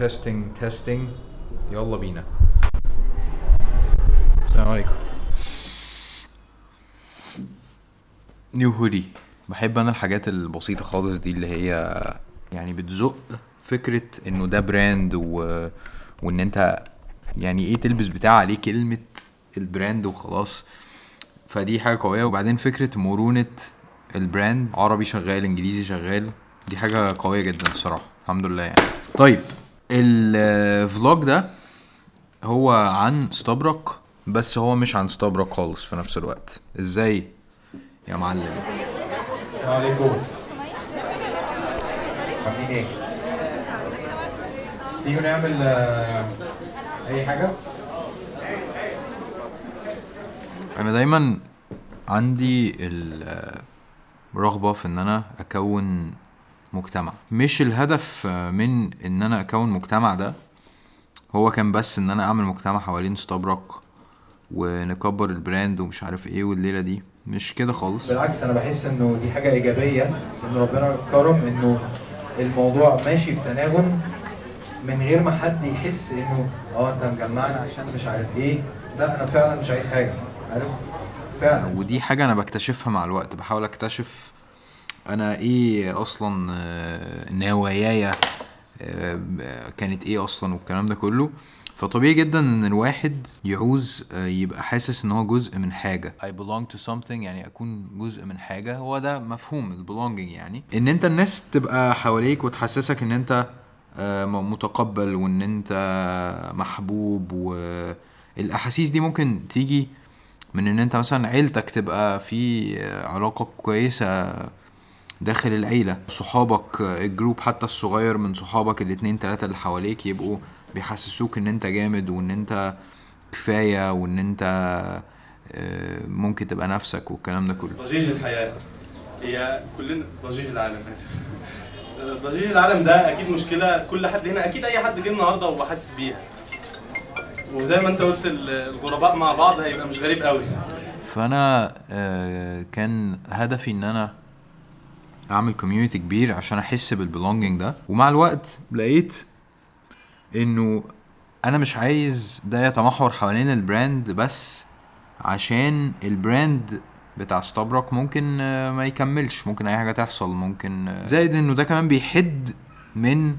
تيستينج تيستينج يلا بينا السلام عليكم نيو هودي بحب انا الحاجات البسيطة خالص دي اللي هي يعني بتزق فكرة انه ده براند و... وان انت يعني ايه تلبس بتاع عليه كلمة البراند وخلاص فدي حاجة قوية وبعدين فكرة مرونة البراند عربي شغال انجليزي شغال دي حاجة قوية جدا الصراحة الحمد لله يعني طيب الفلوج ده هو عن ستابرك بس هو مش عن ستابرك خالص في نفس الوقت ازاي يا معلم السلام عليكم عاملين ايه؟ تيجوا نعمل آه، اي حاجة؟ انا دايما عندي الرغبة في ان انا اكون مجتمع مش الهدف آه، من ان انا اكون مجتمع ده هو كان بس ان انا اعمل مجتمع حوالين ستابرك ونكبر البراند ومش عارف ايه والليلة دي مش كده خالص بالعكس انا بحس انه دي حاجه ايجابيه ان ربنا كرم انه الموضوع ماشي بتناغم من غير ما حد يحس انه اه انت مجمعنا عشان مش عارف ايه لا انا فعلا مش عايز حاجه عارف فعلا ودي حاجة أنا بكتشفها مع الوقت بحاول أكتشف أنا إيه أصلا آه، نواياي آه، كانت إيه أصلا والكلام ده كله فطبيعي جدا إن الواحد يعوز آه، يبقى حاسس إن هو جزء من حاجة I belong to something يعني أكون جزء من حاجة هو ده مفهوم ال belonging يعني إن أنت الناس تبقى حواليك وتحسسك إن أنت آه، م- متقبل وإن أنت محبوب والأحاسيس دي ممكن تيجي من ان انت مثلا عيلتك تبقى في علاقة كويسة داخل العيلة صحابك الجروب حتى الصغير من صحابك الاتنين تلاتة اللي حواليك يبقوا بيحسسوك ان انت جامد وان انت كفاية وان انت آه، ممكن تبقى نفسك والكلام ده كله ضجيج الحياة هي كلنا ضجيج العالم اسف ضجيج العالم ده اكيد مشكلة كل حد هنا اكيد اي حد جه النهارده وهو حاسس بيها وزي ما انت قلت ال- الغرباء مع بعض هيبقى مش غريب قوي فانا آه، كان هدفي ان انا اعمل كوميونتي كبير عشان احس بالبلونجينج ده ومع الوقت لقيت انه انا مش عايز ده يتمحور حوالين البراند بس عشان البراند بتاع ستابرك ممكن آه، ما يكملش ممكن اي حاجه تحصل ممكن آه، زائد انه ده كمان بيحد من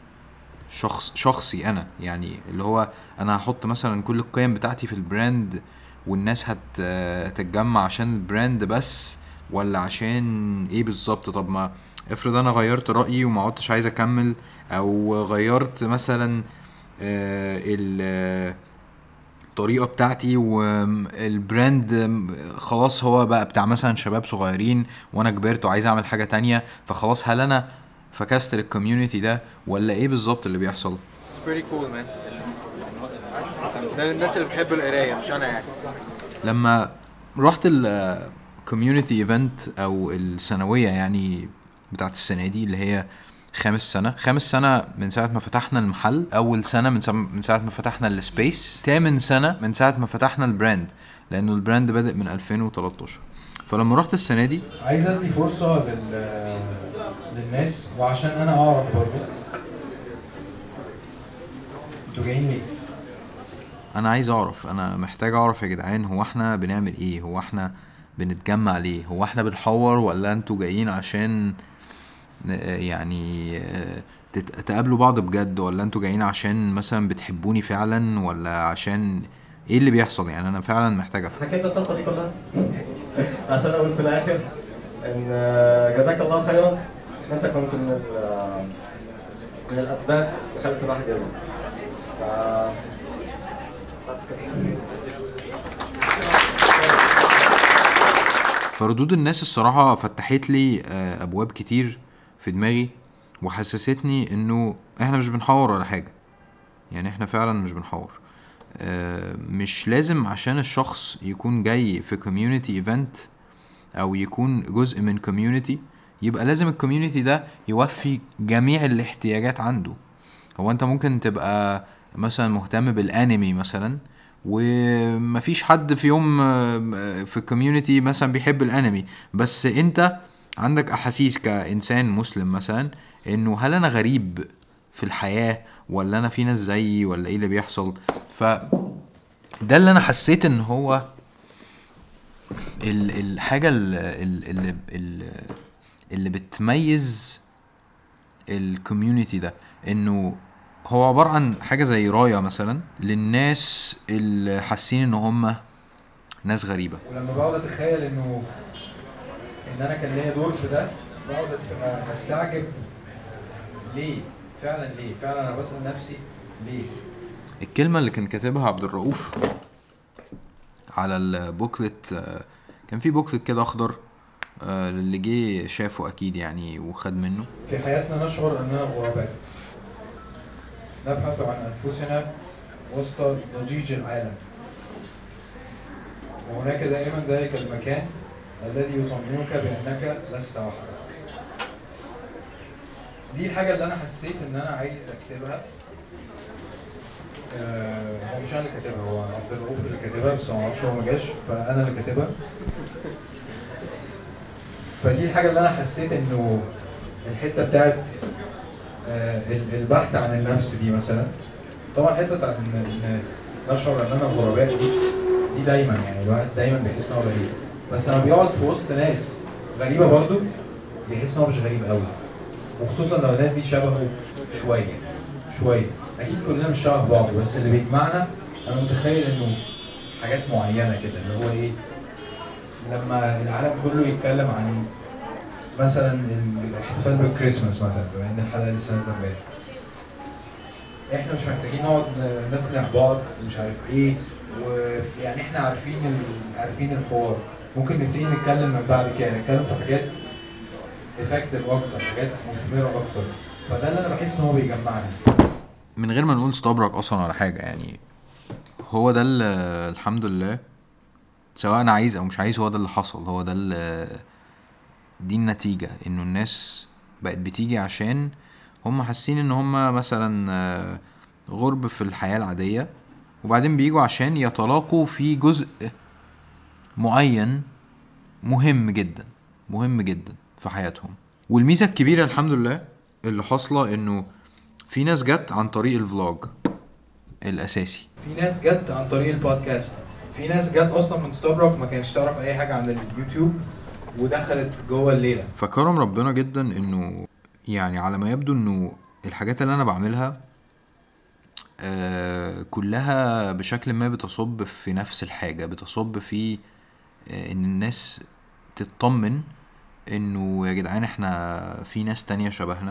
شخص شخصي انا يعني اللي هو انا هحط مثلا كل القيم بتاعتي في البراند والناس هت هتتجمع عشان البراند بس ولا عشان ايه بالظبط طب ما افرض انا غيرت رايي وما عدتش عايز اكمل او غيرت مثلا آه، ال آه، الطريقه بتاعتي والبراند آم، خلاص هو بقى بتاع مثلا شباب صغيرين وانا كبرت وعايز اعمل حاجه تانية فخلاص هل انا فكست للكوميونتي ده ولا ايه بالظبط اللي بيحصل pretty cool man ده الناس اللي بتحب القرايه مش انا يعني لما رحت الكوميونتي ايفنت او السنويه يعني بتاعت السنه دي اللي هي خامس سنة خامس سنة من ساعة ما فتحنا المحل أول سنة من ساعة, من ساعة ما فتحنا السبيس تامن سنة من ساعة ما فتحنا البراند لأنه البراند بادئ من 2013 فلما رحت السنة دي عايز ادي فرصه لل للناس وعشان انا اعرف برضه انتوا جايين ليه؟ انا عايز اعرف انا محتاج اعرف يا جدعان هو احنا بنعمل ايه هو احنا بنتجمع ليه هو احنا بنحور ولا انتوا جايين عشان ن- يعني آه، تت- تقابلوا بعض بجد ولا انتوا جايين عشان مثلا بتحبوني فعلا ولا عشان ايه اللي بيحصل يعني انا فعلا محتاج افهم حكيت القصه دي كلها عشان اقول في الاخر ان آه، جزاك الله خيرا ان انت كنت من ال- آه، من الاسباب اللي خلت الواحد يرضى ف بس كده فردود الناس الصراحة فتحت لي آه، أبواب كتير في دماغي وحسستني إنه إحنا مش بنحور ولا حاجة يعني إحنا فعلا مش بنحور آه، مش لازم عشان الشخص يكون جاي في كوميونتي ايفنت أو يكون جزء من كوميونتي يبقى لازم الكوميونتي ده يوفي جميع الاحتياجات عنده هو انت ممكن تبقى مثلا مهتم بالانمي مثلا ومفيش حد في يوم آه، في الكوميونتي مثلا بيحب الانمي بس انت عندك احاسيس كانسان مسلم مثلا انه هل انا غريب في الحياه ولا انا في ناس زيي ولا ايه اللي بيحصل ف ده اللي انا حسيت ان هو ال- الحاجه اللي, اللي, اللي, اللي بتميز الكوميونتي ده انه هو عباره عن حاجه زي رايه مثلا للناس اللي حاسين ان هم ناس غريبه ولما بقعد اتخيل انه ان انا كان ليا دور في ده بقعد أتف- استعجب ليه؟ فعلا ليه؟ فعلا انا بسال نفسي ليه؟ الكلمة اللي كان كاتبها عبد الرؤوف على البوكلت آه، كان في بوكلت كده اخضر آه، اللي جه شافه اكيد يعني وخد منه في حياتنا نشعر اننا غرباء نبحث عن انفسنا وسط ضجيج العالم وهناك دائما ذلك المكان الذي يطمئنك بانك لست وحدك دي الحاجه اللي انا حسيت ان انا عايز اكتبها آه، هو مش انا اللي كاتبها هو عبد الرؤوف اللي كاتبها بس هو معرفش هو ما جاش فانا اللي كاتبها فدي الحاجه اللي انا حسيت انه الحته بتاعت آه، ال- البحث عن النفس دي مثلا طبعا الحته بتاعت ان إن نشعر اننا غرباء دي دي دايما يعني الواحد دايما بيحس ان هو غريب بس لما بيقعد في وسط ناس غريبه برضه بيحس ان هو مش غريب قوي وخصوصا لو الناس دي شبهه شويه شويه اكيد كلنا مش شبه بعض بس اللي بيجمعنا انا متخيل انه حاجات معينه كده اللي هو ايه لما العالم كله يتكلم عن مثلا الاحتفال بالكريسماس مثلا بما ان الحلقه لسه نازله امبارح احنا مش محتاجين نقعد ن- نقنع بعض مش عارف ايه ويعني احنا عارفين ال... عارفين الحوار ممكن نبتدي نتكلم من بعد كده نتكلم في حاجات افكتيف اكتر حاجات مثمره اكتر فده اللي انا بحس ان هو بيجمعنا من غير ما نقول استبرك اصلا ولا حاجة يعني هو ده اللي الحمد لله سواء انا عايز او مش عايز هو ده اللي حصل هو ده اللي دي النتيجة انه الناس بقت بتيجي عشان هم حاسين ان هم مثلا آه، غرب في الحياة العادية وبعدين بيجوا عشان يتلاقوا في جزء معين مهم جدا مهم جدا في حياتهم والميزة الكبيرة الحمد لله اللي حاصلة انه في ناس جت عن طريق الفلوج الاساسي في ناس جت عن طريق البودكاست في ناس جت اصلا من ستاربروك ما كانتش تعرف اي حاجه عن اليوتيوب ودخلت جوه الليله فكرم ربنا جدا انه يعني على ما يبدو انه الحاجات اللي انا بعملها آه كلها بشكل ما بتصب في نفس الحاجة بتصب في آه ان الناس تطمن انه يا جدعان احنا في ناس تانية شبهنا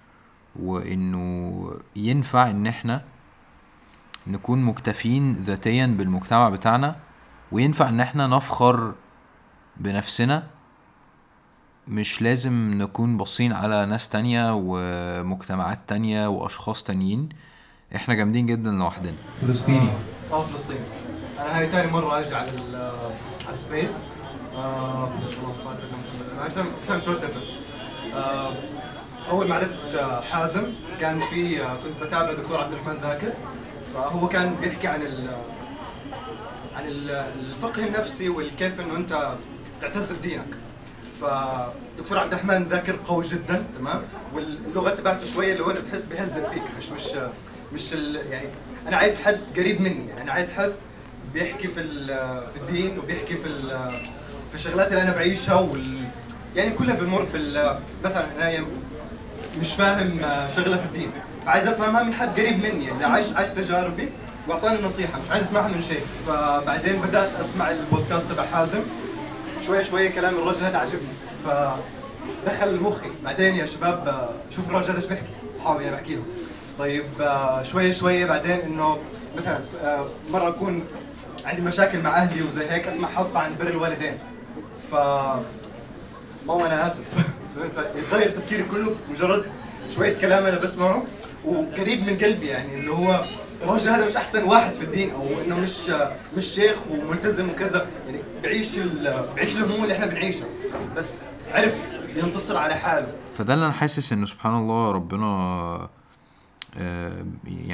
وانه ينفع ان احنا نكون مكتفين ذاتيا بالمجتمع بتاعنا وينفع ان احنا نفخر بنفسنا مش لازم نكون باصين على ناس تانية ومجتمعات تانية واشخاص تانيين احنا جامدين جدا لوحدنا فلسطيني اه فلسطين انا هاي تاني مره اجي على ال على السبيس آه، اللهم صل على سيدنا محمد عشان عشان توتر بس آه، اول ما عرفت آه، حازم كان في آه، كنت بتابع دكتور عبد الرحمن ذاكر فهو كان بيحكي عن ال عن ال- الفقه النفسي والكيف انه انت تعتز بدينك فدكتور عبد الرحمن ذاكر قوي جدا تمام واللغه تبعته شويه اللي هو انت بتحس بيهذب فيك مش مش مش ال يعني انا عايز حد قريب مني يعني انا عايز حد بيحكي في ال- في الدين وبيحكي في ال- في الشغلات اللي انا بعيشها وال يعني كلها بمر بال مثلا انا مش فاهم شغله في الدين فعايز افهمها من حد قريب مني يعني عايش عايش تجاربي واعطاني نصيحه مش عايز اسمعها من شيء فبعدين بدات اسمع البودكاست تبع حازم شوي شوي كلام الرجل هذا عجبني فدخل مخي بعدين يا شباب آه، شوف الرجل هذا ايش بيحكي اصحابي انا بحكي لهم طيب آه، شوي شوي بعدين انه مثلا آه، مره اكون عندي مشاكل مع اهلي وزي هيك اسمع حلقه عن بر الوالدين ف ماما انا اسف فهمت؟ يتغير تفكيري كله مجرد شويه كلام انا بسمعه وقريب من قلبي يعني اللي هو الرجل هذا مش احسن واحد في الدين او انه مش مش شيخ وملتزم وكذا يعني بعيش ال- بعيش الهموم اللي احنا بنعيشها بس عرف ينتصر على حاله فده اللي انا حاسس انه سبحان الله ربنا آه،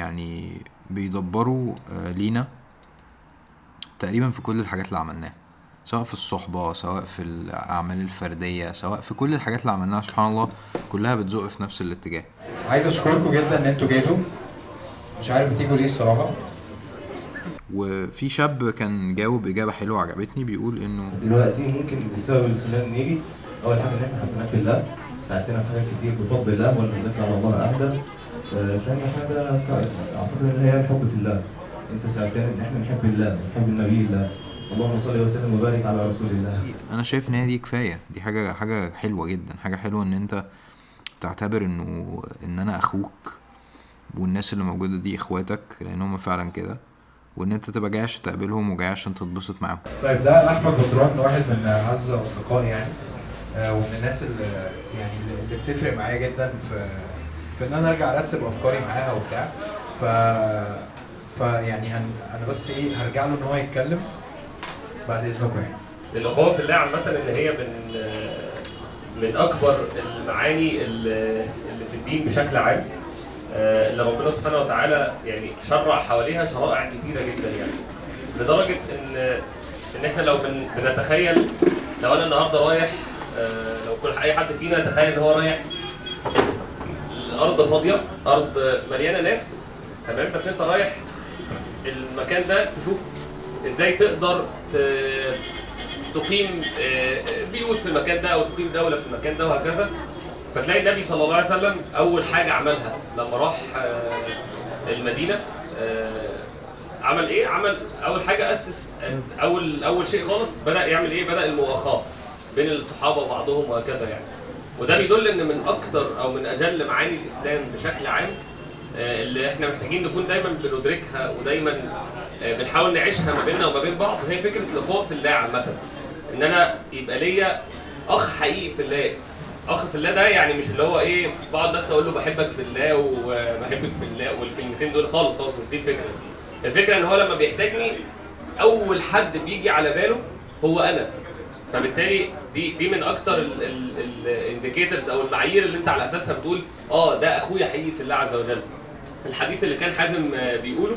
يعني بيدبره آه، لينا تقريبا في كل الحاجات اللي عملناها سواء في الصحبة سواء في الأعمال الفردية سواء في كل الحاجات اللي عملناها سبحان الله كلها بتزق في نفس الاتجاه عايز اشكركم جدا ان انتوا جيتوا مش عارف بتيجوا ليه الصراحه وفي شاب كان جاوب إجابة حلوة عجبتني بيقول إنه دلوقتي ممكن السبب اللي خلانا نيجي اول حاجه ان احنا حبيناك في الله ساعدتنا في حاجات كتير بفضل الله ولا نذكر على الله اهدى آه، تاني حاجه اعتقد ان هي الحب في الله انت ساعدتنا ان احنا نحب الله نحب النبي الله اللهم صل وسلم وبارك على رسول الله انا شايف ان هي دي كفايه دي حاجه حاجه حلوه جدا حاجه حلوه ان انت تعتبر انه ان انا اخوك والناس اللي موجوده دي اخواتك لان هم فعلا كده وان انت تبقى جاي عشان تقابلهم وجاي عشان تتبسط معاهم طيب ده احمد بدران واحد من اعز اصدقائي يعني آه، ومن الناس اللي يعني اللي بتفرق معايا جدا في في ان انا ارجع ارتب افكاري معاها وبتاع ف فيعني هن... انا بس ايه هرجع له ان هو يتكلم بعد اذنكم يعني الاخوه في الله عامه ان هي من من اكبر المعاني اللي اللي في الدين بشكل عام آه، اللي ربنا سبحانه وتعالى يعني شرع حواليها شرائع كتيره جدا يعني لدرجه ان ان احنا لو بن بنتخيل لو انا النهارده رايح آه، لو كل اي حد فينا تخيل ان هو رايح الارض فاضيه ارض مليانه ناس تمام بس انت رايح المكان ده تشوف ازاي تقدر ت- تقيم آه، بيوت في المكان ده او تقيم دوله في المكان ده وهكذا فتلاقي النبي صلى الله عليه وسلم اول حاجه عملها لما راح آه، المدينه آه، عمل ايه؟ عمل اول حاجه اسس اول اول شيء خالص بدا يعمل ايه؟ بدا المؤاخاه بين الصحابه وبعضهم وهكذا يعني وده بيدل ان من اكتر او من اجل معاني الاسلام بشكل عام آه، اللي احنا محتاجين نكون دايما بندركها ودايما آه، بنحاول نعيشها ما بيننا وما بين بعض هي فكره الاخوه في الله عامه ان انا يبقى ليا اخ حقيقي في الله اخ في الله ده يعني مش اللي هو ايه بقعد بس اقول له بحبك في الله وبحبك في الله والكلمتين دول خالص خالص مش دي الفكره الفكره ان هو لما بيحتاجني اول حد بيجي على باله هو انا فبالتالي دي دي من اكتر الانديكيتورز او المعايير اللي انت على اساسها بتقول اه ده اخويا حقيقي في الله عز وجل الحديث اللي كان حازم آه، بيقوله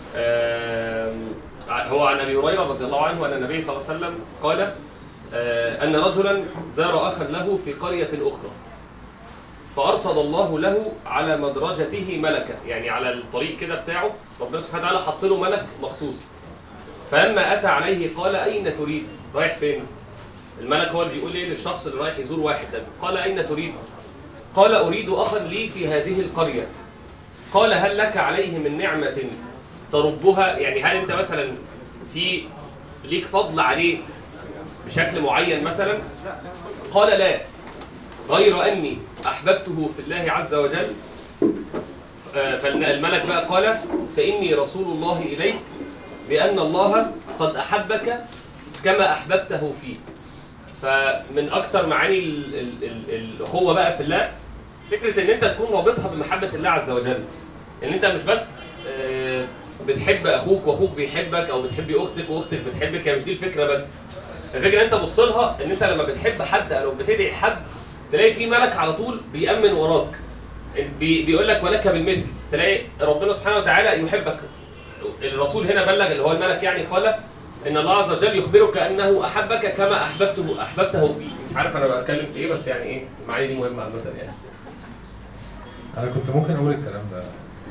آم، هو عن ابي هريره رضي الله عنه ان النبي صلى الله عليه وسلم قال آه، ان رجلا زار اخا له في قريه اخرى فارصد الله له على مدرجته ملكه يعني على الطريق كده بتاعه ربنا سبحانه وتعالى حط له ملك مخصوص فلما اتى عليه قال اين تريد رايح فين الملك هو اللي بيقول ايه للشخص اللي رايح يزور واحد ده قال اين تريد قال اريد اخا لي في هذه القريه قال هل لك عليه من نعمه تربها يعني هل انت مثلا في ليك فضل عليه بشكل معين مثلا قال لا غير اني احببته في الله عز وجل آه، فالملك بقى قال فاني رسول الله اليك بان الله قد احبك كما احببته فيه فمن اكتر معاني ال- ال- ال- الاخوه بقى في الله فكره ان انت تكون رابطها بمحبه الله عز وجل ان انت مش بس آه، بتحب اخوك واخوك بيحبك او بتحبي اختك واختك بتحبك هي مش دي الفكره بس الفكره ان انت بص لها ان انت لما بتحب حد او بتدعي حد تلاقي في ملك على طول بيأمن وراك بي بيقول لك ولك بالمثل تلاقي ربنا سبحانه وتعالى يحبك الرسول هنا بلغ اللي هو الملك يعني قال ان الله عز وجل يخبرك انه احبك كما احببته احببته فيه مش عارف انا بتكلم في ايه بس يعني ايه المعاني دي مهمه عامه يعني انا كنت ممكن اقول الكلام ده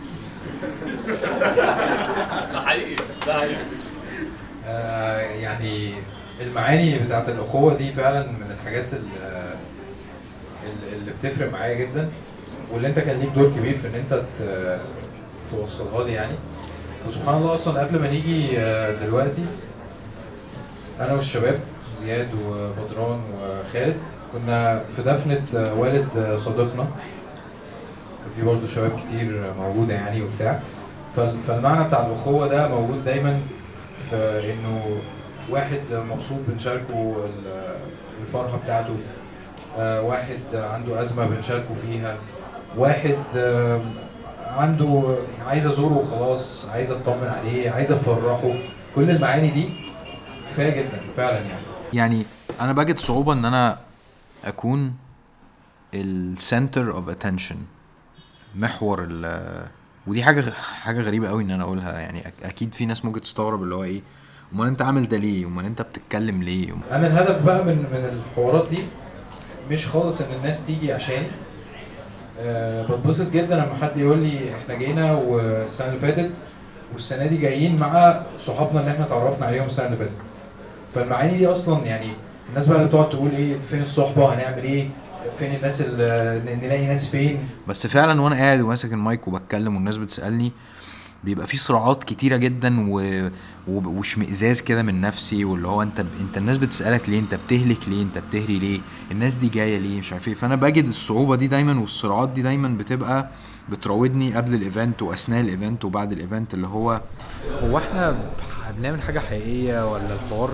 ده حقيقي ده حقيقي آه، يعني المعاني بتاعت الأخوة دي فعلا من الحاجات ال- ال- اللي بتفرق معايا جدا واللي انت كان ليك دور كبير في ان انت ت- توصلها لي يعني وسبحان الله اصلا قبل ما نيجي آه، دلوقتي انا والشباب زياد وبدران وخالد كنا في دفنة آه، والد آه، صديقنا كان في برضه شباب كتير موجودة يعني وبتاع فال- فالمعنى بتاع الأخوة ده موجود دايما في إنه واحد مبسوط بنشاركه ال- الفرحة بتاعته آه، واحد عنده أزمة بنشاركه فيها واحد آه، عنده عايز أزوره وخلاص عايز أطمن عليه عايز أفرحه كل المعاني دي كفاية جدا فعلا يعني يعني انا بجد صعوبه ان انا اكون السنتر اوف اتنشن محور ال ودي حاجه حاجه غريبه قوي ان انا اقولها يعني أك- اكيد في ناس ممكن تستغرب اللي هو ايه امال انت عامل ده ليه امال انت بتتكلم ليه انا الهدف بقى من من الحوارات دي مش خالص ان الناس تيجي عشان أه بتبسط جدا لما حد يقول لي احنا جينا والسنه اللي فاتت والسنه دي جايين مع صحابنا اللي احنا اتعرفنا عليهم السنه اللي فاتت فالمعاني دي اصلا يعني الناس بقى اللي بتقعد تقول ايه فين الصحبه هنعمل ايه فين الناس اللي نلاقي ناس فين بس فعلا وانا قاعد وماسك المايك وبتكلم والناس بتسالني بيبقى في صراعات كتيره جدا و... و... واشمئزاز كده من نفسي واللي هو انت انت الناس بتسالك ليه انت بتهلك ليه انت بتهري ليه الناس دي جايه ليه مش عارف ايه فانا بجد الصعوبه دي دايما والصراعات دي دايما بتبقى بتراودني قبل الايفنت واثناء الايفنت وبعد الايفنت اللي هو هو احنا بنعمل حاجه حقيقيه ولا الحوار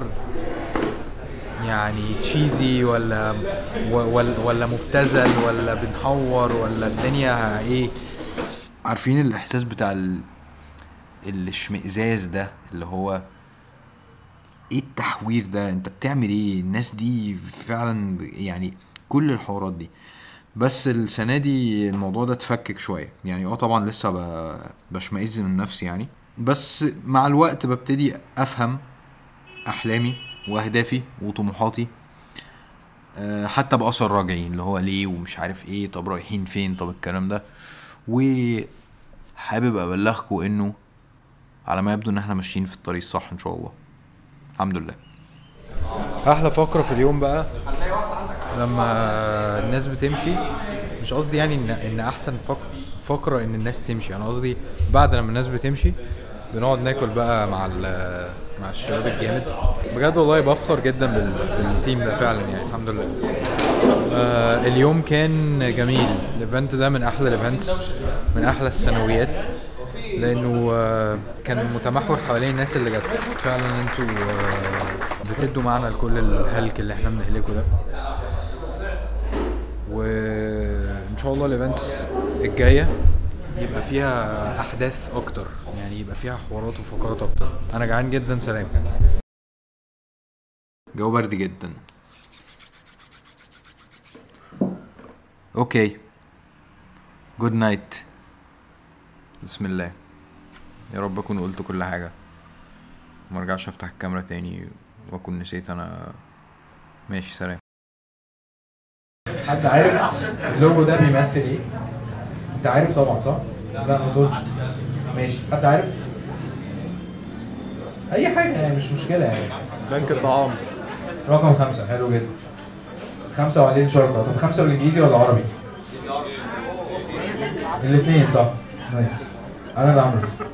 يعني تشيزي ولا ولا, ولا مبتذل ولا بنحور ولا الدنيا ايه عارفين الاحساس بتاع ال... الاشمئزاز ده اللي هو ايه التحوير ده انت بتعمل ايه الناس دي فعلا يعني كل الحوارات دي بس السنه دي الموضوع ده اتفكك شويه يعني اه طبعا لسه ب... بشمئز من نفسي يعني بس مع الوقت ببتدي افهم احلامي واهدافي وطموحاتي أه حتى باثر راجعي اللي هو ليه ومش عارف ايه طب رايحين فين طب الكلام ده وحابب ابلغكم انه على ما يبدو ان احنا ماشيين في الطريق الصح ان شاء الله الحمد لله احلى فقره في اليوم بقى لما الناس بتمشي مش قصدي يعني ان ان احسن فقره ان الناس تمشي انا قصدي بعد لما الناس بتمشي بنقعد ناكل بقى مع مع الشباب الجامد بجد والله بفخر جدا بالتيم ده فعلا يعني الحمد لله آه اليوم كان جميل الايفنت ده من احلى الايفنتس من احلى السنويات لانه آه كان متمحور حوالين الناس اللي جت فعلا انتوا آه بتدوا معنى لكل الهلك اللي احنا بنهلكه ده وان شاء الله الايفنتس الجايه يبقى فيها احداث اكتر يعني يبقى فيها حوارات وفقرات اكتر انا جعان جدا سلام جو برد جدا اوكي جود نايت بسم الله يا رب اكون قلت كل حاجه وما ارجعش افتح الكاميرا تاني واكون نسيت انا ماشي سلام حد عارف اللوجو ده بيمثل ايه؟ انت عارف طبعا صح؟ لا ما تقولش ماشي حد عارف؟ اي حاجه يعني مش مشكله يعني بنك الطعام رقم خمسة حلو جدا خمسة وبعدين شرطة طب خمسة بالانجليزي ولا عربي؟ الاثنين صح نايس انا اللي عامله